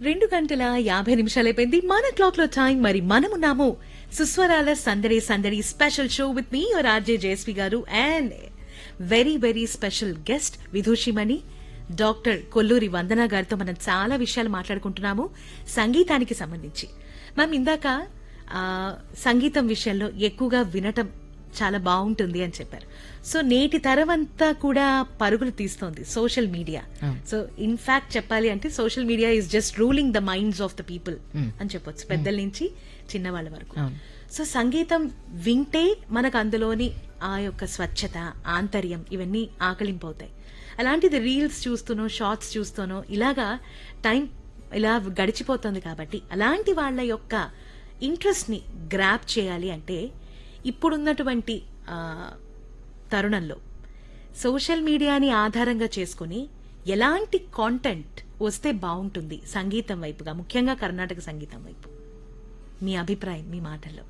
రెండు గంటల యాభై నిమిషాలు అయిపోయింది మన క్లాక్ లో టైం మరి మనమున్నాము సుస్వరాల సందడి సందడి స్పెషల్ షో విత్ మీ యువర్ ఆర్జే జయశ్రీ గారు and very very special guest విధూషిమణి డాక్టర్ కొల్లూరి వందన గారితో మనం చాలా విషయాలు మాట్లాడుకుంటున్నాము సంగీతానికి సంబంధించి మ్యామ్ ఇందాక ఆ, సంగీతం విషయంలో ఎక్కువగా వినటం చాలా బాగుంటుంది అని చెప్పారు సో నేటి తరం అంతా కూడా పరుగులు తీస్తోంది సోషల్ మీడియా సో ఇన్ఫాక్ట్ చెప్పాలి అంటే social media is just ruling the minds of the people అని చెప్పొచ్చు పెద్దల నుంచి చిన్నవాళ్ళ వరకు అవును. సో సంగీతం వింటే మనకు అందులోని ఆ యొక్క స్వచ్ఛత ఆంతర్యం ఇవన్నీ ఆకలింపవుతాయి అలాంటిది రీల్స్ చూస్తూనో షార్ట్స్ చూస్తూనో ఇలాగా టైం ఇలా గడిచిపోతుంది కాబట్టి అలాంటి వాళ్ళ యొక్క ఇంట్రెస్ట్ ని గ్రాప్ చేయాలి అంటే ఇప్పుడున్నటువంటి ఆ, తరుణంలో సోషల్ మీడియాని ఆధారంగా చేసుకుని ఎలాంటి కాంటెంట్ వస్తే బాగుంటుంది సంగీతం వైపుగా ముఖ్యంగా కర్ణాటక సంగీతం వైపు మీ అభిప్రాయం మీ మాటల్లో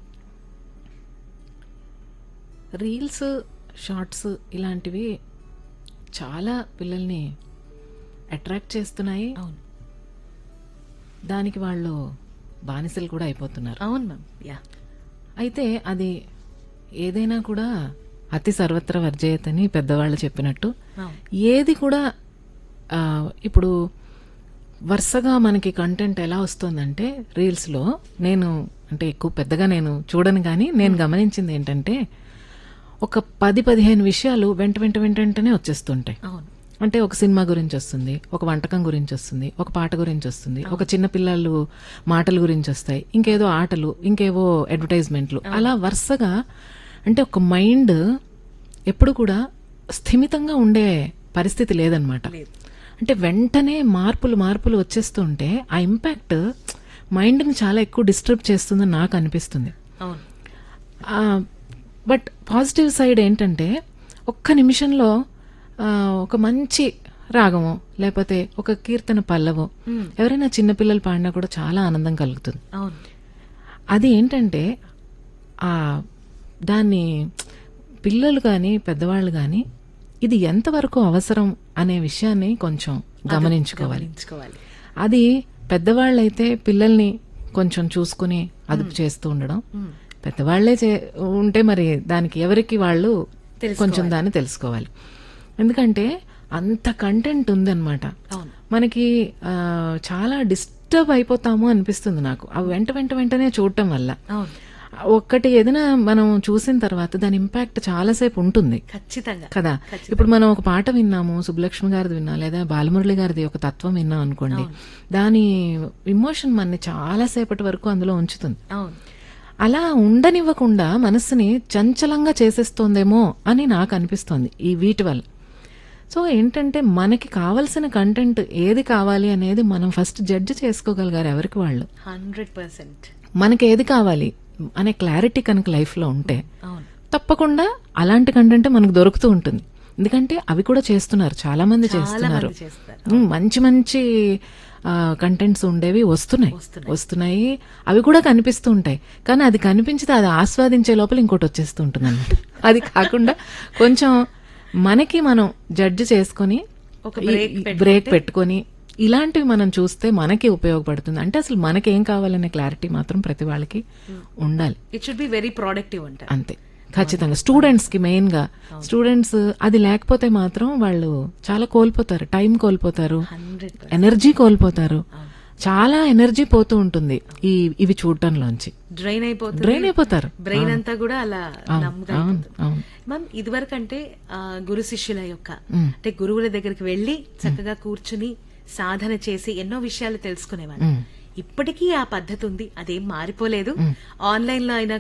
రీల్స్ షార్ట్స్ ఇలాంటివి చాలా పిల్లల్ని అట్రాక్ట్ చేస్తున్నాయి అవును దానికి వాళ్ళు బానిసలు కూడా అయిపోతున్నారు అవును మ్యామ్ యా అయితే అది ఏదైనా కూడా అతి సర్వత్ర వర్జయతని పెద్దవాళ్ళు చెప్పినట్టు అవును ఏది కూడా ఆ, ఇప్పుడు వరుసగా మనకి కంటెంట్ ఎలా వస్తుందంటే రీల్స్లో నేను అంటే ఎక్కువ పెద్దగా నేను చూడను కానీ నేను గమనించింది ఏంటంటే ఒక పది పదిహేను విషయాలు వెంట వెంట వెంట వెంటనే వచ్చేస్తుంటాయి అవును అంటే ఒక సినిమా గురించి వస్తుంది ఒక వంటకం గురించి వస్తుంది ఒక పాట గురించి వస్తుంది ఒక చిన్న పిల్లలు మాటల గురించి వస్తాయి ఇంకేదో ఆటలు ఇంకేవో అడ్వర్టైజ్మెంట్లు అలా వరుసగా అంటే ఒక మైండ్ ఎప్పుడు కూడా స్థిమితంగా ఉండే పరిస్థితి లేదనమాట లేదు. అంటే వెంటనే మార్పులు మార్పులు వచ్చేస్తుంటే ఆ ఇంపాక్ట్ మైండ్ని చాలా ఎక్కువ డిస్టర్బ్ చేస్తుందని నాకు అనిపిస్తుంది అవును బట్ పాజిటివ్ సైడ్ ఏంటంటే ఒక్క నిమిషంలో ఆ, ఒక మంచి రాగమో లేకపోతే ఒక కీర్తన పల్లవో ఎవరైనా చిన్నపిల్లలు పాడినా కూడా చాలా ఆనందం కలుగుతుంది అవును అది ఏంటంటే ఆ దాన్ని పిల్లలు కానీ పెద్దవాళ్ళు కానీ ఇది ఎంతవరకు అవసరం అనే విషయాన్ని కొంచెం గమనించుకోవాలి గమనించుకోవాలి అది పెద్దవాళ్ళైతే పిల్లల్ని కొంచెం చూసుకుని అదుపు చేస్తూ ఉండడం పెద్దవాళ్లే చే ఉంటే మరి దానికి ఎవరికి వాళ్ళు కొంచెం దాన్ని తెలుసుకోవాలి ఎందుకంటే అంత కంటెంట్ ఉందన్నమాట అవును మనకి ఆ, చాలా డిస్టర్బ్ అయిపోతాము అనిపిస్తుంది నాకు అవి వెంట వెంట వెంటనే చూడటం వల్ల అవును ఒక్కటి ఏదైనా మనం చూసిన తర్వాత దాని ఇంపాక్ట్ చాలాసేపు ఉంటుంది ఖచ్చితంగా కదా ఇప్పుడు మనం ఒక పాట విన్నాము సుబ్బలక్ష్మి గారిది విన్నాం లేదా బాలమురళి గారిది ఒక తత్వం విన్నాం అనుకోండి దాని ఇమోషన్ మనని చాలాసేపటి వరకు అందులో ఉంచుతుంది అవును అలా ఉండనివ్వకుండా మనస్సుని చంచలంగా చేసేస్తోందేమో అని నాకు అనిపిస్తోంది ఈ వీటి వల్ల సో ఏంటంటే మనకి కావలసిన కంటెంట్ ఏది కావాలి అనేది మనం ఫస్ట్ జడ్జ్ చేసుకోగలిగారు ఎవరికి వాళ్ళు హండ్రెడ్ పర్సెంట్ మనకి ఏది కావాలి అనే క్లారిటీ కనుక లైఫ్లో ఉంటే అవును తప్పకుండా అలాంటి కంటెంట్ మనకు దొరుకుతూ ఉంటుంది ఎందుకంటే అవి కూడా చేస్తున్నారు చాలా మంది చాలా చేస్తున్నారు మంది చేస్తారు ఉమ్, మంచి మంచి కంటెంట్స్ ఉండేవి వస్తున్నాయి వస్తున్నాయి. వస్తున్నాయి అవి కూడా కనిపిస్తూ ఉంటాయి కానీ అది కనిపించితే అది ఆస్వాదించే లోపల ఇంకోటి వచ్చేస్తూ ఉంటుంది అన్నమాట అది కాకుండా కొంచెం మనకి మనం జడ్జి చేసుకొని ఒక break ఈ- బ్రేక్ పెట్టుకొని ఇలాంటివి మనం చూస్తే మనకి ఉపయోగపడుతుంది అంటే అసలు మనకేం కావాలనే క్లారిటీ మాత్రం ప్రతి వాళ్ళకి ఉండాలి it should be very productive అంటారు అంతే ఖచ్చితంగా స్టూడెంట్స్ కి మెయిన్ గా స్టూడెంట్స్ అది లేకపోతే మాత్రం వాళ్ళు చాలా కోల్పోతారు టైం కోల్పోతారు హండ్రెడ్ ఎనర్జీ కోల్పోతారు చాలా ఎనర్జీ పోతూ ఉంటుంది ఈ ఇవి చూడటంలోంచి డ్రైన్ అయిపోతుంది డ్రైన్ అయిపోతారు బ్రెయిన్ అంతా కూడా అలా నమ్ముగా అవును అయిపోతుంది. అవును మ్యామ్ ఇదివరకు అంటే ఆ, గురు శిష్యుల యొక్క అంటే గురువుల దగ్గరికి వెళ్లి చక్కగా కూర్చుని సాధన చేసి ఎన్నో విషయాలు తెలుసుకునేవాళ్ళు ఇప్పటికీ ఆ పద్ధతి ఉంది అదేం మారిపోలేదు ఆన్లైన్ లో అయినా